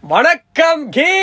வணக்கம்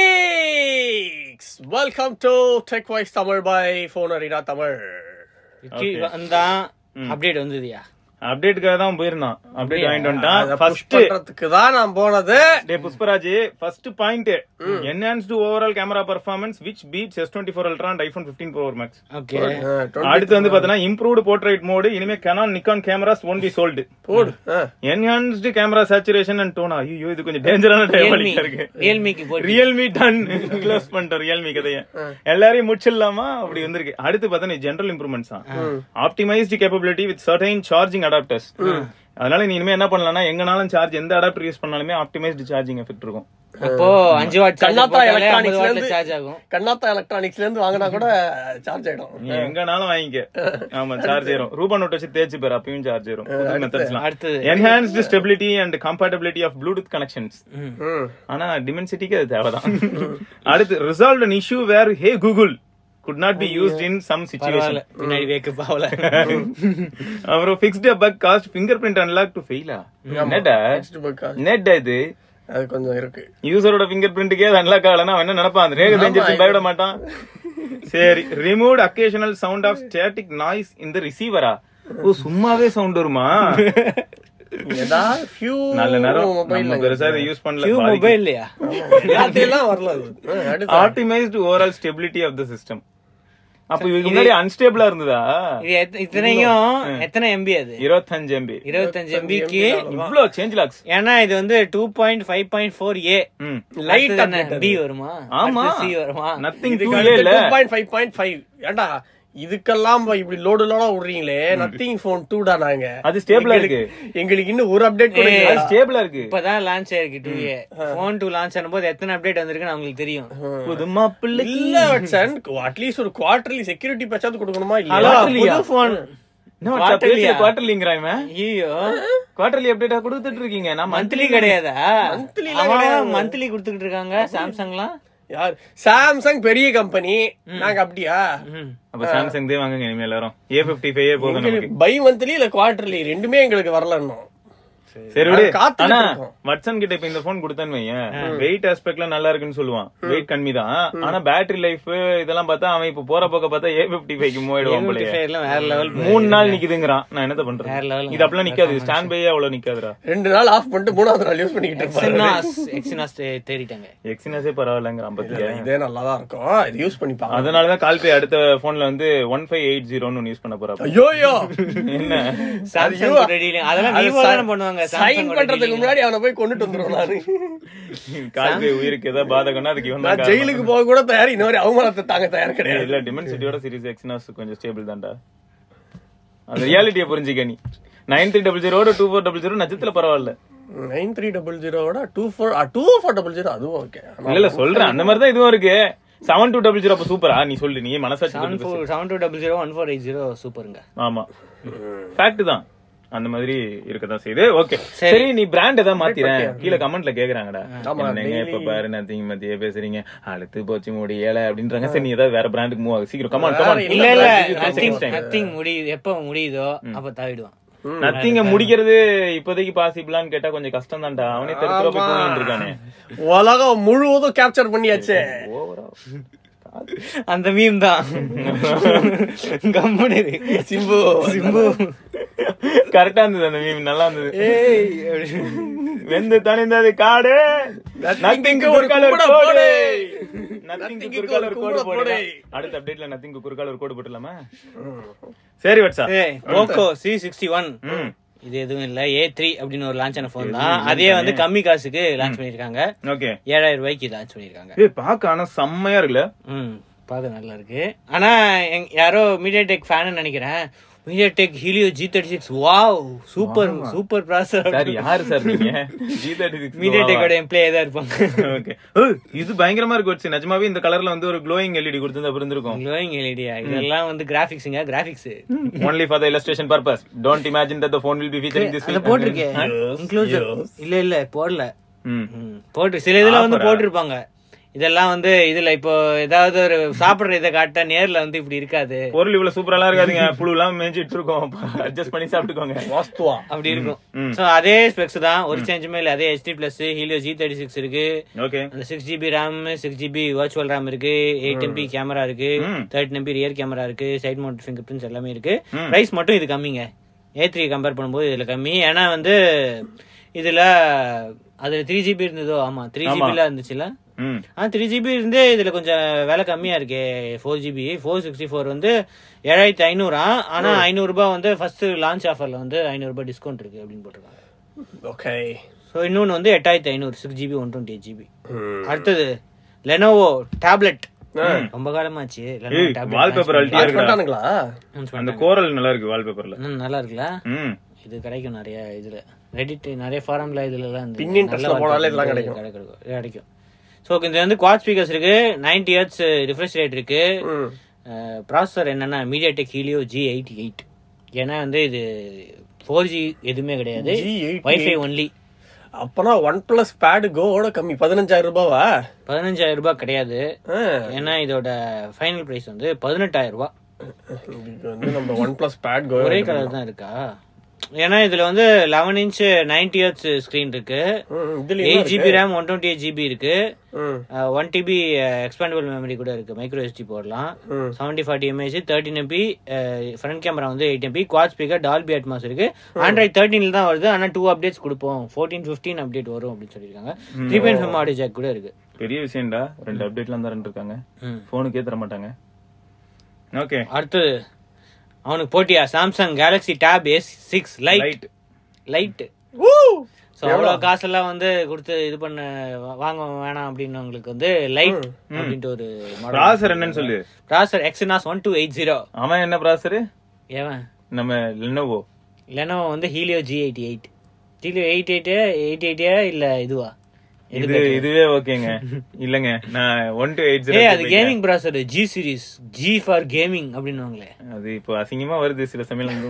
geeks welcome to tech voice Tamil by phone arena Tamil Vicky வந்தான் update வந்ததுயா அப்டேட்டுக்காக தான் போயிருந்தான் அப்டேட் வாங்கிட்டு அதை வந்துட்டான் push ஃபர்ஸ்ட் பண்றதுக்கு தான் நான் போனது டே Pushparaj first point enhanced overall camera performance which beats S twenty four ultra and iPhone fifteen pro max okay அடுத்து வந்து பாத்தீங்கன்னா இம்ப்ரூவ்டு போர்ட்ரைட் மோடு இனிமே Canon Nikon cameras only sold போடு ஆ. என்ஹான்ஸ்டு கேமரா சேச்சுரேஷன் அண்ட் டோனா ஐயோ இது கொஞ்சம் டேஞ்சரான ரியல்மி டைம் இருக்கு ரியல்மிக்கு போட்டு ரியல்மி டன் க்ளோஸ் பண்ணிட்டோம் ரியல்மி கதைய எல்லாரையும் முடிச்சிடலாமா அப்படி வந்திருக்கு அடுத்து பார்த்தா ஜெனரல் இம்ப்ரூவ்மெண்ட்ஸ் தான் optimized capability with certain charging adapters அதனால நீ இனிமே என்ன பண்ணலாம்னா எங்கனாலும் சார்ஜ் எந்த அடாப்டர் யூஸ் பண்ணாலுமே ஆப்டிமைஸ்டு சார்ஜிங் எஃபெக்ட் இருக்கும் அப்போ அஞ்சு வாட் சார்ஜ் கண்ணாத்தா போட்டாலே electronics 50 வாட்ல இருந்து- சார்ஜ் ஆகும் கண்ணாத்தா எலக்ட்ரானிக்ஸ்ல இருந்து வாங்கினா கூட சார்ஜ் ஆயிடும் நீ எங்கனாலும் வாங்கிக்க ஆமா சார்ஜ் ஏறும் ரூபா நோட் வச்சு தேய்ச்சி பேர் அப்பயும் சார்ஜ் ஏறும் புது மெத்தட்ஸ்லாம் அடுத்தது enhanced stability and compatibility of Bluetooth connections ம். ஆனா டிமென்சிட்டிக்கு அது தேவைதான் அடுத்து resolve an issue where hey Google could not be used in some situation பரவாயில்ல பின்னாடி வேக்கு பாவல அப்புறம் fixed bug caused fingerprint unlock to ஃபெயிலா நெட்டா Next book ஆ. நெட் இது அது கொஞ்சம் இருக்கு யூசரோட ஃபிங்கர் பிரிண்ட்டுக்கே அது அன்லாக் ஆகலன்னா அவன் என்ன நினைப்பான் அந்த ரேக தெரிஞ்சிருச்சு பயப்பட மாட்டான் சரி remove occasional sound of static noise இந்த ரிசீவரா ஓ சும்மாவே சவுண்ட் வருமா ஏதாவது few நல்ல நேரம் mobile நம்ம ல பெருசா இதை யூஸ் கியூ பண்ணல மொபைல் இல்லையா எல்லாத்தையெல்லாம் வரல அது ஆ, அடுத்து. Optimized overall stability of the system அப்ப இதுக்கு முன்னாடி அன்ஸ்டேபிளா இருந்ததா இது எத்த- இத்தனையும் எத்தனை எம்பி அது இருபத்தஞ்சு எம்பி இருபத்தஞ்சு எம்பிக்கு இவ்ளோ சேஞ்ச் லாக்ஸ் ஏன்னா இது வந்து two point five point four A ம் Light பி வருமா ஆமா சி வருமா நத்திங் டூ இதுக்கு இல்ல 2.5.5 ஏன்டா இதுக்கெல்லாம் போய் இப்படி லோடு லோடா விடுறீங்களே நத்திங் போன் டூடா நாங்க அது ஸ்டேபிளா எங்களுக்கு- இருக்கு எங்களுக்கு இன்னும் ஒரு அப்டேட் கூட இல்ல. அது ஸ்டேபிளா இருக்கு இப்பதான் லான்ச் ஆயிருக்கு two A phone two launch ஆனும்போது எத்தனை அப்டேட் வந்திருக்குன்னு அவங்களுக்கு தெரியும் புதுமா பிள்ளை இல்ல வட்சன் அட்லீஸ்ட் ஒரு குவார்டர்லி செக்யூரிட்டி பச்சாவது கொடுக்கணுமா ஹலோ இல்ல புது போன் குவார்டர்லியா குவார்டர்லிங்கிறான் இவன் ஐயோ குவார்டர்லி அப்டேட்டா கொடுத்துட்டு இருக்கீங்க நான் மந்த்லி கிடையாதா Monthly எல்லாம் கிடையாது. மந்த்லி கொடுத்துக்கிட்டு இருக்காங்க சாம்சங்லாம் யார் சாம்சங் பெரிய கம்பெனி நாங்க அப்படியா அப்ப சாம்சங் தே வாங்குங்க இனிமே எல்லாரும் ஏ பிப்டி ஃபைவ் போதும் நமக்கு பை மந்த்லி இல்ல குவார்டர்லி ரெண்டுமே எங்களுக்கு வரல இன்னும் சரி விடு காத்துக்கிட்டு ஆனா இருக்கோம். வட்சன் கிட்ட இப்ப இந்த போன் கொடுத்தேன்னு வையேன் வெயிட் ஆஸ்பெக்ட்ல நல்லா இருக்குன்னு சொல்லுவான் வெயிட் கம்மி தான் ஆனா பேட்டரி லைஃப் இதெல்லாம் பார்த்தா அவன் இப்ப போற போக்க பார்த்தா ஏ பிப்டி ஃபைவ் மூவாயிடுவான் போலயே எல்லாம் வேற லெவல் மூணு நாள் நிக்குதுங்கிறான் நான் என்னத்த வேற பண்றேன் level இது அப்படிலாம் நிக்காது ஸ்டாண்ட் பையே அவ்வளவு நிக்காதுடா ரெண்டு நாள் ஆஃப் பண்ணிட்டு மூணாவது நாள் யூஸ் பண்ணிக்கிட்டு இருப்பாரு எக்ஸினாஸ் எக்ஸினாஸ் தேடிட்டாங்க எக்ஸினாஸே பரவாயில்லங்கிறான் பத்தியா இதே நல்லா தான் இருக்கும் இது யூஸ் பண்ணிப்பாங்க அதனாலதான் கால் பே அடுத்த போன்ல வந்து ஒன் ஃபைவ் எயிட் ஜீரோன்னு யூஸ் பண்ண போறா ஐயோயோ என்ன சாம்சங் ரெடி அதெல்லாம் விவோ தானே பண்ணுவாங்க சைன் சாம்சங் பண்றதுக்கு முன்னாடி அவனை போய் கொண்டுட்டு வந்துருவோம் நானு கால் பே உயிருக்கு ஏதாவது பாதகம்னா அதுக்கு இவன் நான் தான் ஜெயிலுக்கு போக கூட தயார் இந்த மாதிரி அவமானத்தை தாங்க தயார் காரணம். கிடையாது இல்ல டிமென்சிட்டியோட சீரிஸ் எக்ஸினாஸ் கொஞ்சம் ஸ்டேபிள் தான்டா அந்த ரியாலிட்டியை புரிஞ்சுக்க நீ நைன் த்ரீ டபுள் ஜீரோட டூ ஃபோர் டபுள் ஜீரோ நட்சத்திர பரவாயில்ல நைன் த்ரீ டபுள் ஜீரோட two four two four double zero அதுவும் ஓகே இல்ல இல்ல சொல்றேன் அந்த மாதிரி தான் இதுவும் இருக்கு செவன் டூ டபுள் ஜீரோ அப்ப சூப்பரா நீ சொல்லு நீ மனசாட்சி செவன் சொல்லு. Four seven two double zero one four eight zero சூப்பருங்க ஆமா ஃபேக்ட் தான் அந்த மாதிரி இருக்கதான் செய்யுது ஓகே சரி நீ பிராண்ட் ஏதாவது மாத்திர கீழ கமெண்ட்ல கேக்குறாங்கடா என்னங்க இப்ப பாரு நத்திங் மத்திய பேசுறீங்க அழுத்து போச்சு மூடி ஏழை அப்படின்றாங்க சரி நீ ஏதாவது வேற பிராண்டுக்கு மூவ் ஆகு சீக்கிரம் கமான் கமான் இல்ல இல்ல நத்திங் நத்திங் முடியுது எப்ப முடியுதோ அப்ப தாவிடுவான் நத்திங்க முடிக்கிறது இப்போதைக்கு பாசிபிளான்னு கேட்டா கொஞ்சம் கஷ்டம் தான்டா அவனே தெருத்துல போய் தூங்கிட்டு இருக்கானே உலகம் முழுவதும் கேப்சர் பண்ணியாச்சே ஓவரா அந்த மீம் தான் கம்முனு இரு. சிம்பு சிம்பு கரெக்டா இருந்தது அந்த மீம் நல்லா இருந்தது ஏய் அப்படி. வெந்து தணிந்தது காடு நத்திங்க்கு ஒரு கலர் கும்பிட கோடு போடு. நத்திங்க்கு ஒரு கலர் கோடு போடு அடுத்த அப்டேட்ல நத்திங்க்கு ஒரு கலர் கோடு போட்டுலாமா சரி வட்சா ஏய் போக்கோ சி சிக்ஸ்டி ஒன் ம் இது எதுவும் இல்ல ஏ த்ரீ அப்படின்னு ஒரு லான்ச் ஆன போன் தான் அதே வந்து கம்மி காசுக்கு லான்ச் பண்ணிருக்காங்க ஓகே ஏழாயிரம் ரூபாய்க்கு லான்ச் பண்ணிருக்காங்க ஏய் பாக்க ஆனா செம்மையா இருக்குல்ல ம் பார்க்க நல்லா இருக்கு ஆனா எங்க- யாரோ மீடியா டெக் ஃபேன் நினைக்கிறேன் MediaTek Helio G thirty six wow super super processor sir யாரு சார் நீங்க ஜி தேர்ட்டி சிக்ஸ் மீடியா டெக்கோட எம்ப்ளாயே தான் இருப்பாங்க ஓகே இது பயங்கரமா இருக்கு வச்சு நிஜமாவே இந்த கலர்ல வந்து ஒரு க்ளோயிங் எல்இடி கொடுத்து அப்புறம் இருந்திருக்கும் க்ளோயிங் எல்இடியா இதெல்லாம் வந்து கிராபிக்ஸுங்க graphics only for the illustration purpose don't imagine that the phone will be featuring this அத போட்டிருக்கேன் இன்க்ளூசிவ் இல்ல இல்ல போடல ம் ம், போட்டு சில இதுல வந்து போட்டிருப்பாங்க இதெல்லாம் வந்து இதுல இப்போ ஏதாவது ஒரு சாப்பிடுற இதை காட்ட நேர்ல வந்து இப்படி இருக்காது பொருள் இவ்வளவு சூப்பரா இருக்காதுங்க புழு எல்லாம் மேய்ஞ்சிட்டு இருக்கோம் அட்ஜஸ்ட் பண்ணி சாப்பிட்டுக்கோங்க வாஸ்துவா அப்படி இருக்கும் ம். சோ அதே ஸ்பெக்ஸ் தான் ஒரு சேஞ்சுமே இல்ல அதே HD plus Helio G thirty six இருக்கு ஓகே அந்த six GB RAM six GB virtual RAM இருக்கு எயிட் எம்பி கேமரா இருக்கு ம். தேர்ட்டின் எம்பி ரியர் கேமரா இருக்கு சைட் மவுண்ட் ஃபிங்கர் பிரிண்ட்ஸ் எல்லாமே இருக்கு ம். பிரைஸ் மட்டும் இது கம்மிங்க ஏ த்ரீ கம்பேர் பண்ணும்போது இதுல கம்மி ஏன்னா வந்து இதுல அதுல த்ரீ ஜிபி இருந்ததோ ஆமா த்ரீ ஆமா. ஜிபில இருந்துச்சுல ம் ஆ த்ரீ ஜிபி இருந்து இதுல கொஞ்சம் விலை கம்மியா இருக்கே four GB four sixty four வந்து ஏழாயிரத்தி ஐநூறா ஆனா ஐநூறு ரூபாய் வந்து ஃபர்ஸ்ட் லான்ச் ஆஃபர்ல வந்து ஐநூறு ரூபாய் டிஸ்கவுண்ட் இருக்கு அப்படின்னு போட்டிருக்காங்க ஓகே ஸோ இன்னொன்று வந்து எட்டாயிரத்தி ஐநூறு six GB one twenty eight GB அடுத்தது லெனோவோ டேப்லெட் ரொம்ப காலமாச்சு Lenovo ஏய், tablet wallpaper launch அழட்டியா இருக்கா? பண்ணிட்டானுங்களா launch அந்த பண்ணிட்டாங்க. கோரல் நல்லா இருக்கு வால்பேப்பர்ல ம், நல்லா இருக்குல்ல ம் இது கிடைக்கும் நிறைய இதுல ரெடிட் நிறைய ஃபாரம்ல இதுல எல்லாம் இந்த Pinterest ல நல்ல போனாலே wallpaper இதெல்லாம் இது கிடைக்கும். கிடைக்கும் இது கிடைக்கும் ஸோ இது வந்து குவாட் ஸ்பீக்கர்ஸ் இருக்கு நைன்டி ஹெர்ட்ஸ் ரிஃப்ரெஷ் ரேட் இருக்கு ம். ப்ராசஸர் என்னன்னா MediaTek Helio G eighty eight ஏன்னா வந்து இது ஃபோர் ஜி எதுவுமே கிடையாது G88. வைஃபை ஒன்லி அப்பனா ஒன் பிளஸ் பேடு கோவோட கம்மி பதினஞ்சாயிரம் ரூபாவா பதினஞ்சாயிரம் ரூபாய் கிடையாது ஆ. ஏன்னா இதோட ஃபைனல் பிரைஸ் வந்து பதினெட்டாயிரம் ரூபாய் இதுக்கு வந்து நம்ம ஒன் பிளஸ் பேட் கோ ஒரே கலர் தான் இருக்கா ஏன்னா இதுல வந்து eleven inch ninety hertz screen இருக்கு இதுல eight GB RAM one twenty eight GB இருக்கு ம். ஒன் டிபி எக்ஸ்பேண்டபிள் மெமரி கூட இருக்கு மைக்ரோ எஸ்டி போடலாம் ம். Seventy forty mAh thirteen MP front camera வந்து eight MP quad speaker Dolby Atmos இருக்கு ஆண்ட்ராய்ட் தேர்ட்டின்ல தான் வருது ஆனா டூ அப்டேட்ஸ் கொடுப்போம் ஃபோர்டீன் ஃபிஃப்டீன் அப்டேட் வரும் அப்படின்னு சொல்லியிருக்காங்க three point five audio jack கூட இருக்கு பெரிய விஷயம்டா ரெண்டு அப்டேட்லாம் தரேன் இருக்காங்க ம். போனுக்கே தர மாட்டாங்க ஓகே அடுத்தது அவனுக்கு போட்டியா Samsung Galaxy tab S six lite lite lite Woo! So அவ்வளோ காசெல்லாம் வந்து கொடுத்து இது பண்ண வா- வாங்க வேணாம் அப்படின்னு உங்களுக்கு வந்து லைட் அப்படின்ட்டு ஒரு மாடல் ப்ராசர் என்னன்னு சொல்லு processor Exynos one two eight zero அவன் என்ன ப்ராசரு ஏவன் நம்ம லெனோவோ லெனோவோ வந்து Helio G eighty eight Helio eight eight eight எயிட்டியா இல்ல இதுவா இது இதுவே ஓகேங்க இல்லங்க நான் ஒன் டு எயிட் ஏய் அது gaming processor G series G for gaming அப்படின்னுவாங்களே அது இப்போ அசிங்கமா வருது சில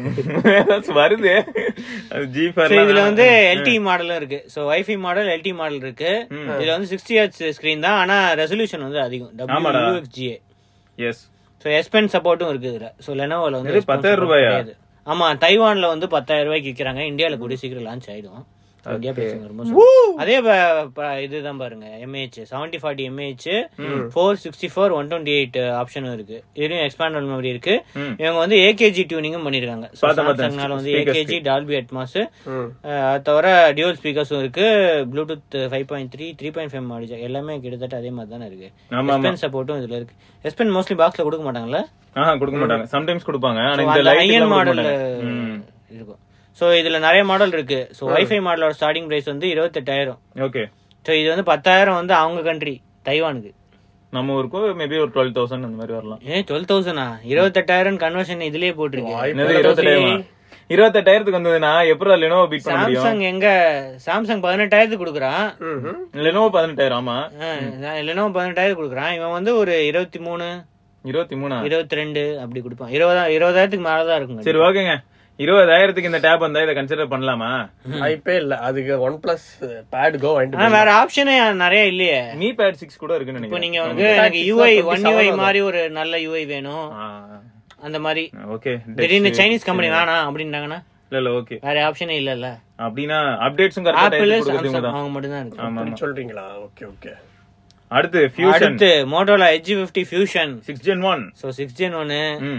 சமயம் வருது அது ஜி ஃபார் So, இதுல வந்து எல்டி மாடலும் இருக்கு so wifi model LT model இருக்கு இதுல வந்து சிக்ஸ்டி ஹெச் ஸ்கிரீன் தான் ஆனா ரெசல்யூஷன் வந்து அதிகம் ஆமாடா. டபிள்யூஎக்ஸ்ஜிஏ எஸ் ஸோ எஸ்பென் சப்போர்ட்டும் இருக்கு இதுல ஸோ லெனோவில் வந்து இது S Pen 10,000 support ரூபாயா? கிடையாது. ஆமா தைவான்ல வந்து பத்தாயிரம் ரூபாய்க்கு விற்கிறாங்க இந்தியால கூடிய சீக்கிரம் லான்ச் ஆயிடும் So, இந்தியா பேசுங்க ரொம்ப சூப்பர். அதே ப- ப- இதுதான் பாருங்க mAh seventy forty mAh four sixty four one twenty eight ஆப்ஷனும் இருக்கு இதுலயும் எக்ஸ்பேண்டபிள் மெமரி இருக்கு ம். இவங்க வந்து ஏகேஜி டியூனிங்கும் பண்ணிருக்காங்க So, பார்த்தேன், பார்த்தேன். சாம்சங்னால வந்து Speakers ஏகேஜி டால்பி அட்மாஸ் ம். அது தவிர டியூல் ஸ்பீக்கர்ஸும் இருக்கு Bluetooth five point three three point five மாடிஜா எல்லாமே கிட்டத்தட்ட அதே மாதிரி தானே இருக்கு ஆமா ஆமா எஸ்பென் சப்போர்ட்டும் இதுல இருக்கு எஸ்பென் மோஸ்ட்லி பாக்ஸ்ல கொடுக்க மாட்டாங்கல்ல ஆஹா கொடுக்க மாட்டாங்க சம்டைம்ஸ் கொடுப்பாங்க ஆனா So, இந்த அந்த லைட் ஐஎன் மாடல் ம் இருக்கும் ஸோ இதுல நிறைய மாடல் இருக்கு ஸோ வைஃபை மாடலோட ஸ்டார்டிங் பிரைஸ் வந்து இருபத்தெட்டாயிரம் ஓகே ஸோ இது வந்து பத்தாயிரம் வந்து அவங்க கண்ட்ரி தைவானுக்கு நம்ம ஊருக்கு மேபி ஒரு டுவெல் தௌசண்ட் அந்த மாதிரி வரலாம் ஏ டுவெல் தௌசண்டா இருபத்தெட்டாயிரம் கன்வர்ஷன் இதுலயே போட்டிருக்கு என்னது இருபத்தெட்டாயிரமா இருபத்தெட்டாயிரத்துக்கு வந்ததுன்னா எப்படி லெனோவோ பீட் பண்ண முடியும் சாம்சங் எங்க சாம்சங் பதினெட்டாயிரத்துக்கு கொடுக்குறான் ம்ஹும். லெனோவோ பதினெட்டாயிரம் ஆமா இல்லைன்னா பதினெட்டாயிரத்துக்கு கொடுக்குறான் இவன் வந்து ஒரு இருபத்தி மூணு இருபத்தி மூணா இருபத்தி ரெண்டு அப்படி கொடுப்பான் இருபதா இருபதாயிரத்துக்கு மேலதான் இருக்குங்க சரி ஓகேங்க இருபதாயிரத்துக்கு இந்த டேப் வந்தா இதை கன்சிடர் பண்ணலாமா வாய்ப்பே இல்ல அதுக்கு ஒன் பிளஸ் பேட் கோ வாங்கிட்டு ஆனா வேற ஆப்ஷனே நிறைய இல்லையே மீ பேட் சிக்ஸ் கூட இருக்குன்னு இப்போ நினைக்கிறேன் நீங்க வந்து எனக்கு யூஐ ஒன் யூஐ மாதிரி ஒரு நல்ல யூஐ வேணும் அந்த மாதிரி ஓகே திடீர்னு சைனீஸ் கம்பெனி வேணாம் அப்படின்னாங்கன்னா இல்ல இல்ல ஓகே வேற ஆப்ஷனே இல்லல்ல அப்படின்னா அப்டேட்ஸும் கரெக்டா ஆப்பிள் டைம் கொடுக்குறதுங்க சாம்சங் தான் அவங்க மட்டும் தான் இருக்கு ஆமா போய் சொல்றீங்களா ஓகே ஓகே அடுத்து ஃபியூஷன் அடுத்து மோட்டோல edge fifty fusion six gen one so six gen ஒன்னு ம்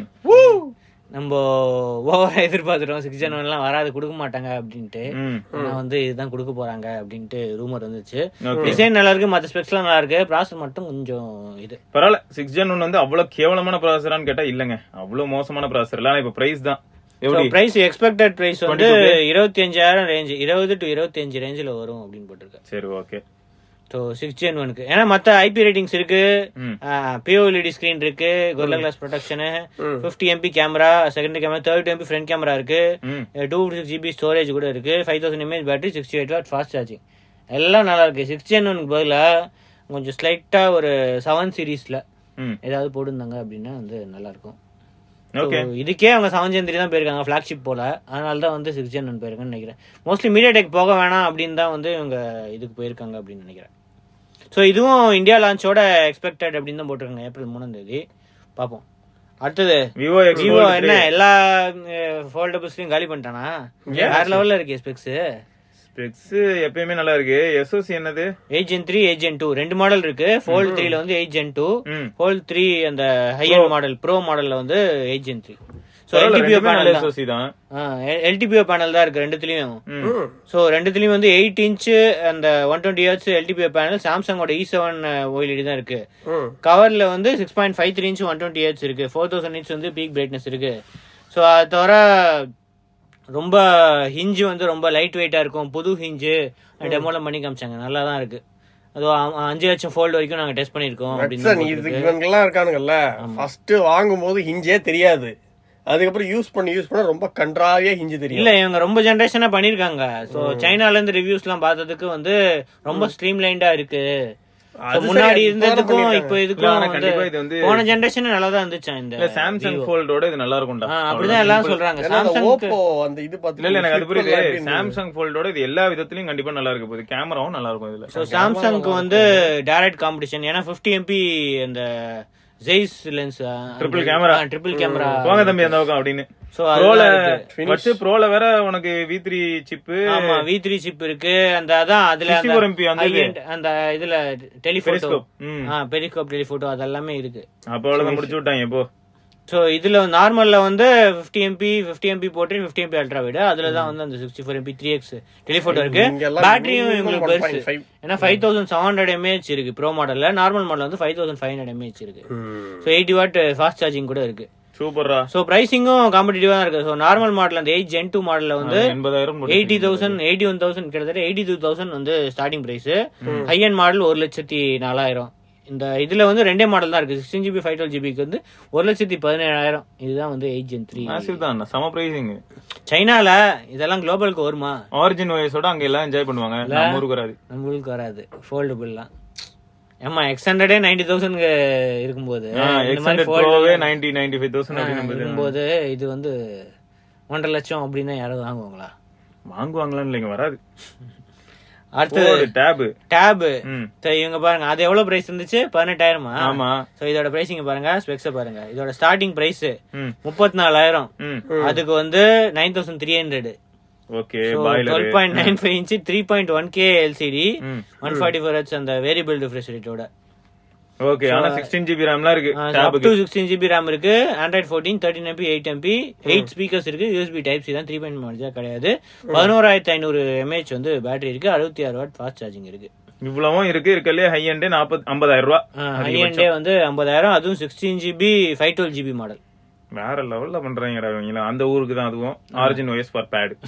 நம்ம ஓவரா எதிர்பார்த்துட்டோம் சிக்ஸ் ஜென் ஒன்லாம் வராது கொடுக்க மாட்டாங்க அப்படின்ட்டு ம் ஆனா வந்து இதுதான் கொடுக்க போறாங்க அப்படின்ட்டு ரூமர் வந்துச்சு Okay. டிசைன் நல்லா இருக்கு மத்த ஸ்பெக்ஸ்லாம் நல்லா இருக்கு ப்ராசஸ் மட்டும் கொஞ்சம் இது பரவாயில்ல சிக்ஸ் ஜென் ஒன் வந்து அவ்வளவு கேவலமான ப்ராசரான்னு கேட்டா இல்லங்க அவ்வளவு மோசமான ப்ராசர் இல்ல ஆனா இப்ப பிரைஸ் தான் எப்படி பிரைஸ் எக்ஸ்பெக்டட் பிரைஸ் வந்து 22K? இருபத்தி அஞ்சாயிரம் ரேஞ்ச் இருபது டு இருபத்தி அஞ்சு ரேஞ்சில் வரும் அப்படின்னு போட்டிருக்கு சரி ஓகே ஸோ சிக்ஸ் ஜென் ஒனுக்கு ஏன்னா மத்த ஐபி ரேட்டிங்ஸ் இருக்கு ம் பிஓஎல்இடி ஸ்கிரீன் இருக்கு கொரில்லா கிளாஸ் ப்ரொடக்ஷனு fifty MP camera secondary camera thirty MP front camera இருக்கு ம் டூ சிக்ஸ் ஜிபி ஸ்டோரேஜ் கூட இருக்கு five thousand mAh battery sixty eight watt fast charging எல்லாம் நல்லா இருக்கு சிக்ஸ் ஜென் ஒனுக்கு பதிலாக கொஞ்சம் ஸ்லைட்டா ஒரு செவன் சீரீஸ்ல ம் ஏதாவது போட்டிருந்தாங்க அப்படின்னா வந்து நல்லா இருக்கும் ஓகே So, இதுக்கே அவங்க செவன் ஜென் த்ரீ தான் போயிருக்காங்க ஃபிளாக்ஷிப் போல அதனால தான் வந்து சிக்ஸ் ஜென் ஒன் போயிருக்காங்கன்னு நினைக்கிறேன் மோஸ்ட்லி மீடியா டெக் போக வேணாம் அப்படின்னு தான் வந்து இவங்க இதுக்கு போயிருக்காங்க அப்படின்னு நினைக்கிறேன் ஸோ இதுவும் இந்தியா லான்ச்சோட எக்ஸ்பெக்டட் அப்படின்னு தான் போட்டிருக்காங்க ஏப்ரல் மூணாம் தேதி பார்ப்போம் அடுத்தது விவோ எக்ஸ் விவோ என்ன எல்லா ஃபோல்டபிள்ஸ்லயும் காலி பண்ணிட்டானா வேற லெவல்ல இருக்கு ஸ்பெக்ஸ் ஸ்பெக்ஸ் எப்பயுமே நல்லா இருக்கு எஸ்ஓசி என்னது ஏஜென்ட் த்ரீ ஏஜென்ட் டூ ரெண்டு மாடல் இருக்கு ஃபோல்ட் த்ரீல வந்து ஏஜென்ட் டூ ம் ஃபோல்ட் த்ரீ அந்த ஹை அண்ட் மாடல் ப்ரோ மாடல்ல வந்து ஏஜென்ட் த்ரீ ஸோ பரவாயில்ல, எல்டிபிஓ ரெண்டுமே நல்ல பேனல் தான் எஸ்ஓசி தான் எல்டிபிஓ பேனல் தான் இருக்கு ரெண்டுத்துலயும் ம். ஸோ ரெண்டுத்துலயும் வந்து எயிட் இன்ச்சு அந்த one twenty hertz LTPO panel சாம்சங்கோட இ செவன் ஓஎல்இடி தான் இருக்கு கவர்ல வந்து six point five three inch one twenty hertz இருக்கு ஃபோர் தௌசண்ட் இன்ச் வந்து பீக் பிரைட்னஸ் இருக்கு ஸோ அது தவிர ரொம்ப ஹிஞ்சு வந்து ரொம்ப லைட் வெயிட்டா இருக்கும் புது ஹிஞ்சு டெமோல பண்ணி காமிச்சாங்க நல்லா தான் இருக்கு அது அ- அஞ்சு லட்சம் ஃபோல்டு வரைக்கும் நாங்க டெஸ்ட் பண்ணிருக்கோம் அப்படின்னு Watson, இது இவங்கெல்லாம் இருக்கானுங்கல்ல ஃபர்ஸ்ட் வாங்கும் போது ஹிஞ்சே தெரியாது அதுக்கப்புறம் யூஸ் பண்ணி யூஸ் பண்ண ரொம்ப கன்றாவியா ஹிஞ்சு தெரியும் இல்ல இவங்க ரொம்ப ஜெனரேஷனா பண்ணிருக்காங்க சோ சைனால இருந்து ரிவ்யூஸ் எல்லாம் பார்த்ததுக்கு வந்து ரொம்ப ஸ்ட்ரீம் லைண்டா இருக்கு So, அது சரி, முன்னாடி அது இருந்ததுக்கும் இப்பதான் இப்போ இல்ல, இதுக்கும் ஆனா வந்து கண்டிப்பா இது வந்து போன ஜெனரேஷன் நல்லா தான் இருந்துச்சு இந்த இல்ல சாம்சங் போல்டோட இது நல்லா இருக்கும்டா ஆ, அப்படிதான் எல்லாரும் சொல்றாங்க ஏன்னா அந்த சாம்சங் ஓப்போ அந்த இது இல்ல இல்ல எனக்கு அது புரியுது பார்த்து சாம்சங் போல்டோட இது எல்லா விதத்திலயும் கண்டிப்பா நல்லா இருக்க போகுது கேமராவும் நல்லா இருக்கும் இதுல ஸோ சாம்சங்க்கு வந்து டைரக்ட் காம்படிஷன் ஏன்னா 50 எம்பி அந்த Zeiss lens Triple camera. Triple camera போங்க தம்பி அந்த பக்கம் அப்படின்னு ஸோ ப்ரோல அது ஃபர்ஸ்ட் ப்ரோல வேற உனக்கு வி த்ரீ சிப்பு ஆமா வி த்ரீ சிப் இருக்கு அந்த அதான் அதுல அந்த 64 MP வந்து high end அந்த இதுல டெலிபோட்டோ பெரிஸ்கோப் ம் ஆ பெரிஸ்கோப் டெலிபோட்டோ அதெல்லாமே இருக்கு அப்ப அவ்வளவுதான் முடிச்சு விட்டாங்க இப்போ ஸோ இதுல நார்மல்ல வந்து 50 எம்பி 50 எம்பி போட்டு 50 எம்பி அல்ட்ரா வைடு அதுல தான் வந்து அந்த sixty four MP three X telephoto இருக்கு இங்கெல்லாம் பேட்டரியும் minimum இவங்களுக்கு பெருசு 1.5. ஏன்னா five thousand seven hundred mAh இருக்கு ப்ரோ மாடல்ல நார்மல் மாடல் வந்து five thousand five hundred mAh இருக்கு so eighty watt fast charging கூட இருக்கு சூப்பர்ரா ஸோ பிரைசிங்கும் காம்படிட்டிவா தான் இருக்கு ஸோ நார்மல் மாடல் அந்த எயிட் ஜென் டூ மாடல்ல வந்து எண்பதாயிரம் eighty thousand eighty one thousand கிட்டத்தட்ட எயிட்டி டூ தௌசண்ட் வந்து starting price high end model ஒரு லட்சத்தி நாலாயிரம் இந்த இதுல வந்து ரெண்டே மாடல் தான் இருக்கு சிக்ஸ்டீன் ஜிபி ஃபைவ் டுவெல் ஜிபிக்கு வந்து ஒரு லட்சத்தி பதினேழாயிரம் இதுதான் வந்து எயிட் ஜென் த்ரீ மாசிவ் தான் சம பிரைசிங் சைனால இதெல்லாம் குளோபலுக்கு வருமா ஆரிஜின் வயசோட அங்க எல்லாம் என்ஜாய் பண்ணுவாங்க நம்ம ஊருக்கு வராது நம்மளுக்கு வராது ஃபோல்டபுள்லாம் ஏமா எக்ஸ் ஹண்ட்ரடே நைன்டி தௌசண்ட் இருக்கும்போது இந்த எக்ஸ் மாதிரி ஹண்ட்ரட் fold ப்ரோவே நைன்டி நைன்டி ஃபைவ் தௌசண்ட் அப்படின்னு இருக்கும்போது இது வந்து ஒன்றரை லட்சம் அப்படின்னா யாரும் வாங்குவாங்களா வாங்குவாங்களான்னு இல்லைங்க வராது அடுத்தது டேப் டேப் ம் இவங்க பாருங்க அது எவ்வளவு பிரைஸ் இருந்துச்சு பதினெட்டாயிரமா ஆமா சோ இதோட பிரைசிங் பாருங்க ஸ்பெக்ஸ பாருங்க இதோட ஸ்டார்டிங் பிரைஸ் ம் முப்பத்தி நாலாயிரம் ம் அதுக்கு வந்து nine thousand three hundred okay twelve பாய்லர் point nine five inch three point one K LCD ம் ஒன் ஃபார்ட்டி ஃபோர் ஹெச் அந்த வேரியபிள் ரிஃப்ரெஷ் ரேட்டோட ஓகே ஆனா சிக்ஸ்டீன் ஜிபி ரேம்லாம் இருக்கு அப் டேபுக்கு டு சிக்ஸ்டீன் ஜிபி ரேம் இருக்கு Android fourteen thirteen MP eight MP eight speakers இருக்கு USB type C தான் த்ரீ பாயிண்ட் மாடல் கிடையாது பதினோராயிரத்தி ஐநூறு எம்ஏஹெச் வந்து பேட்டரி இருக்கு அறுபத்தி ஆறு வாட் ஃபாஸ்ட் சார்ஜிங் இருக்கு இவ்வளவும் இருக்கு இருக்கலே ஹை எண்டே நாற்பது ஐம்பதாயிரம் ரூபா ஹை எண்டே வந்து ஐம்பதாயிரம் அதுவும் sixteen GB five twelve GB model வேற லெவல்ல பண்றாங்கடா இவங்க அந்த ஊருக்கு தான் அதுவும் ஆரிஜின் ஒய்ஸ் ஃபார் பேட்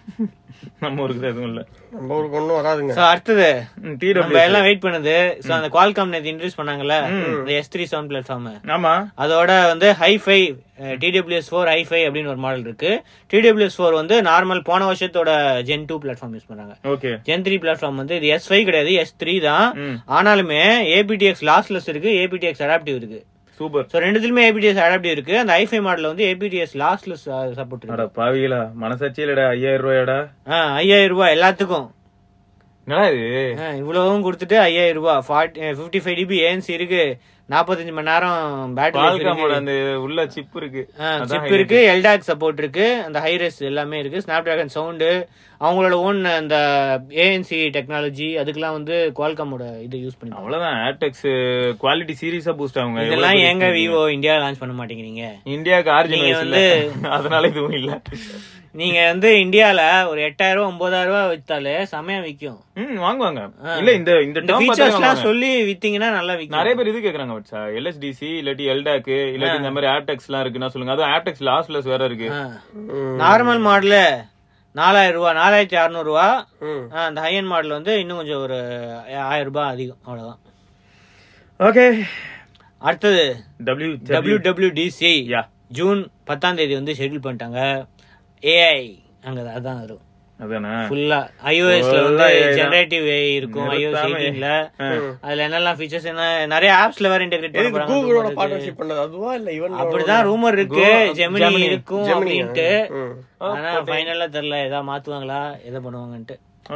நம்ம ஊருக்கு தான் எதுவும் இல்ல நம்ம ஊருக்கு ஒண்ணும் வராதுங்க சோ அடுத்தது நம்ம டிடபிள்யூ எல்லாம் வெயிட் பண்ணுது சோ அந்த குவால்காம் நேத்து இன்ட்ரூஸ் பண்ணாங்கல்ல இந்த எஸ் த்ரீ செவன் பிளாட்ஃபார்ம் ஆமா அதோட வந்து ஹைஃபை டிடபிள்யூஎஸ் ஃபோர் ஹைஃபை அப்படின்னு ஒரு மாடல் இருக்கு டிடபிள்யூஎஸ் ஃபோர் வந்து நார்மல் போன வருஷத்தோட ஜென் டூ பிளாட்ஃபார்ம் யூஸ் பண்றாங்க ஓகே ஜென் த்ரீ பிளாட்ஃபார்ம் வந்து இது எஸ் ஃபைவ் கிடையாது எஸ் த்ரீ தான் ம். ஆனாலுமே ஏபிடிஎக்ஸ் லாஸ்லெஸ் இருக்கு ஏபிடிஎக்ஸ் அடாப்டிவ் இருக்கு சூப்பர் ஸோ ரெண்டுத்துலயுமே ஏபிடிஎஸ் அடாப்டிவ் இருக்கு அந்த ஐஃபை மாடல் வந்து ஏபிடிஎஸ் லாஸ்லெஸ் சப்போர்ட் இருக்கு அட பாவிகளா மனசாட்சி இல்லடா ஐயாயிரம் ரூபாயடா ஆ, ஐயாயிரம் ரூபாய் எல்லாத்துக்கும் என்னடா இது ஆ, இவ்வளவும் கொடுத்துட்டு ஐயாயிரம் ரூபாய் ஃபிஃப்டி ஃபைவ் டிபி ஏஎன்சி இருக்கு நாற்பத்தஞ்சு மணி நேரம் பேட்டரி பால்காமோட அந்த உள்ள சிப் இருக்கு அதான் சிப் இருக்கு எல்டாக் சப்போர்ட் இருக்கு அந்த ஹைரஸ் எல்லாமே இருக்கு ஸ்னாப் டிராகன் சவுண்டு அவங்களோட ஓன் அந்த ஏஎன்சி டெக்னாலஜி அதுக்கெல்லாம் வந்து குவால்காமோட இது யூஸ் பண்ணி அவ்வளவுதான் ஏர்டெக்ஸ் குவாலிட்டி சீரியஸா பூஸ்ட் ஆகுங்க இதெல்லாம் ஏங்க விவோ இந்தியா லான்ச் பண்ண மாட்டேங்கிறீங்க இந்தியாவுக்கு ஆரிஜின் நீங்க வயசு இல்ல அதனால இதுவும் இல்ல நீங்க வந்து இந்தியால ஒரு எட்டாயிரம் ரூபாய் ஒன்பதாயிரம் ரூபாய் வித்தாலே செமையா விக்கும் ம் வாங்குவாங்க இல்ல இந்த இந்த இந்த term ஃபீச்சர்ஸ் பார்த்தாலே எல்லாம் வாங்குவாங்க. சொல்லி வித்தீங்கன்னா நல்லா விக்கும் நிறைய பேர் இது கேக்குறாங்க வச்சா எல்எஸ்டிசி இல்லாட்டி எல்டாக் இல்லாட்டி இந்த மாதிரி ஏர்டெக்ஸ் எல்லாம் இருக்குன்னா சொல்லுங்க அதுவும் ஏர்டெக்ஸ் லாஸ்ட்லெஸ் வேற இருக்கு நார்மல் மாடலு நாலாயிரம் ரூபாய் நாலாயிரத்தி அறுநூறு ரூபா ம். ஆ, அந்த ஹையன் மாடல் வந்து இன்னும் கொஞ்சம் ஒரு ஆயிரம் ரூபாய் அதிகம் அவ்வளவுதான் ஓகே அடுத்தது டபிள்யூ டபிள்யூ டபிள்யூடிசி யா ஜூன் பத்தாம் தேதி வந்து ஷெட்யூல் பண்ணிட்டாங்க ஏஐ அங்க அதான் வரும் அதானே ஃபுல்லா iOSல வந்து Full-ஆ AI தான். ஜெனரேட்டிவ் ஏஐ இருக்கும் iOS நிறுத்தாம 18ல அதுல என்னெல்லாம் ஃபீச்சர்ஸ் என்ன நிறைய ஆப்ஸ்ல வேற இன்டெகிரேட் பண்ண எதுக்கு போறாங்க கூகுளோட பார்ட்னர்ஷிப் பண்ணது அதுவா இல்ல இவன் அப்படிதான் ரூமர் இருக்கு ஜெமினி Gemini. இருக்கும் அப்படின்ட்டு ம். ஆனா ஃபைனலா தெரியல ஏதாவது மாத்துவாங்களா எதை பண்ணுவாங்கன்ட்டு ஓகே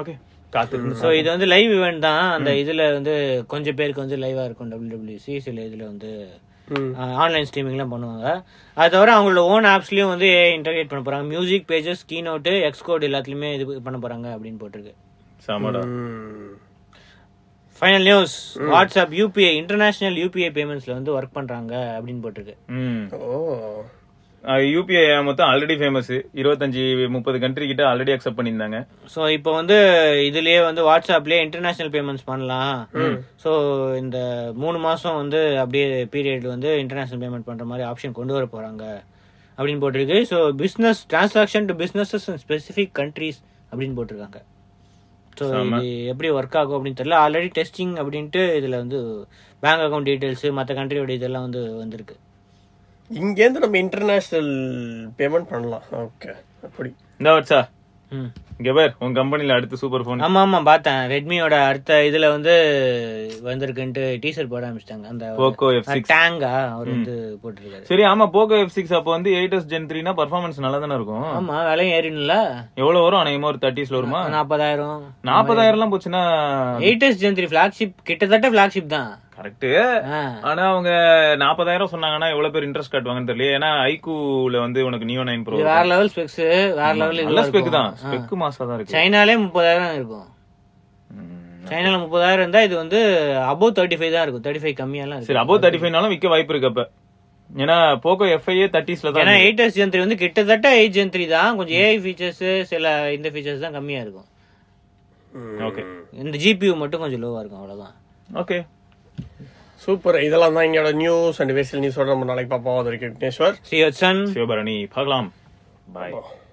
காத்துட்டு ஸோ இது வந்து லைவ் ஈவெண்ட் தான் அந்த இதுல வந்து கொஞ்சம் பேருக்கு வந்து லைவா இருக்கும் டபிள்யூடபிள்யூசி சில இதுல வந்து ம். ஆன்லைன் ஸ்ட்ரீமிங்லாம் பண்ணுவாங்க அது தவிர அவங்களோட ஓன் ஆப்ஸ்லயும் வந்து இன்டர்கிரேட் பண்ண போறாங்க music pages keynote Xcode எல்லாத்துலயுமே இது பண்ண போறாங்க அப்படின்னு போட்டிருக்கு சாமாடா ம். Final news WhatsApp UPI international UPI பேமெண்ட்ஸ்ல வந்து ஒர்க் பண்றாங்க அப்படின்னு போட்டிருக்கு ம் ஓ யூபிஐ மொத்தம் ஆல்ரெடி ஃபேமஸ் இருபத்தஞ்சு முப்பது கண்ட்ரி கிட்ட ஆல்ரெடி அக்செப்ட் பண்ணியிருந்தாங்க ஸோ இப்போ வந்து இதுலயே வந்து வாட்ஸ்அப்லயே இன்டர்நேஷனல் பேமெண்ட்ஸ் பண்ணலாம் ஸோ இந்த மூணு மாசம் வந்து அப்படியே பீரியட் வந்து இன்டர்நேஷனல் பேமெண்ட் பண்ற மாதிரி ஆப்ஷன் கொண்டு வர போறாங்க அப்படின்னு போட்டிருக்கு so business transaction to businesses in specific countries அப்படின்னு போட்டிருக்காங்க ஸோ இது எப்படி ஒர்க் ஆகும் அப்படின்னு தெரியல ஆல்ரெடி டெஸ்டிங் அப்படின்ட்டு இதுல வந்து பேங்க் அக்கௌண்ட் டீடைல்ஸ் மற்ற கண்ட்ரியோட இதெல்லாம் வந்து வந்திருக்கு இங்கேருந்து நம்ம இன்டர்நேஷனல் பேமெண்ட் பண்ணலாம் ஓகே அப்படி இந்த வச்சா ம் இங்க பார் உன் கம்பெனில அடுத்த சூப்பர் போன் ஆமா ஆமா பார்த்தேன் ரெட்மியோட அடுத்த இதுல வந்து வந்திருக்குன்ட்டு டீசர் போட ஆரம்பிச்சிட்டாங்க அந்த போக்கோ எஃப் சிக்ஸ் டேங்கா அவர் வந்து போட்டிருக்காரு சரி ஆமா போக்கோ எஃப் சிக்ஸ் அப்போ வந்து எயிட் எஸ் ஜென் த்ரீனா பர்ஃபார்மன்ஸ் நல்லா தானே இருக்கும் ஆமா விலையும் ஏறினுல எவ்வளவு வரும் அநேகமா ஒரு தேர்ட்டிஸ்ல வருமா நாற்பதாயிரம் நாற்பதாயிரம் எல்லாம் போச்சுன்னா eight S Gen three flagship கிட்டத்தட்ட பிளாக்ஷிப் தான் கரெக்ட் ஆ. ஆனா அவங்க நாற்பதாயிரம் சொன்னாங்கன்னா எவ்வளவு பேர் இன்ட்ரெஸ்ட் காட்டுவாங்கன்னு தெரியல ஏன்னா ஐக்கூல வந்து உனக்கு நியோ நைன் ப்ரோ இது வேற லெவல் ஸ்பெக்ஸ் வேற லெவல் நல்ல ஸ்பெக் தான் ஸ்பெக் மாசா தான் இருக்கு சைனாலே முப்பதாயிரம் இருக்கும் ம். சைனால முப்பதாயிரம் இருந்தா இது வந்து அபோவ் தேர்ட்டி ஃபைவ் தான் இருக்கும் தேர்ட்டி ஃபைவ் கம்மியெல்லாம் சரி இருக்கு அபோவ் தேர்ட்டி ஃபைவ்னாலும் விற்க வாய்ப்பு இருக்கு அப்ப ஏன்னா போக்கோ எஃப்ஐஏ தேர்ட்டிஸ்ல தான் ஏன்னா எயிட் எஸ் ஜென் த்ரீ வந்து கிட்டத்தட்ட எயிட் ஜென் த்ரீ தான் கொஞ்சம் ஏஐ ஃபீச்சர்ஸ் சில இந்த ஃபீச்சர்ஸ் தான் கம்மியா இருக்கும் ஓகே இந்த ஜிபியூ மட்டும் கொஞ்சம் லோவா இருக்கும் அவ்வளவுதான் ஓகே சூப்பர் இதெல்லாம் தான் எங்களோட நியூஸ் அண்ட் வேசல் நியூஸோட நம்ம நாளைக்கு பார்ப்போம் அது வரைக்கும் விக்னேஸ்வர் சி ஹட்சன் சிவபரணி பார்க்கலாம் பாய்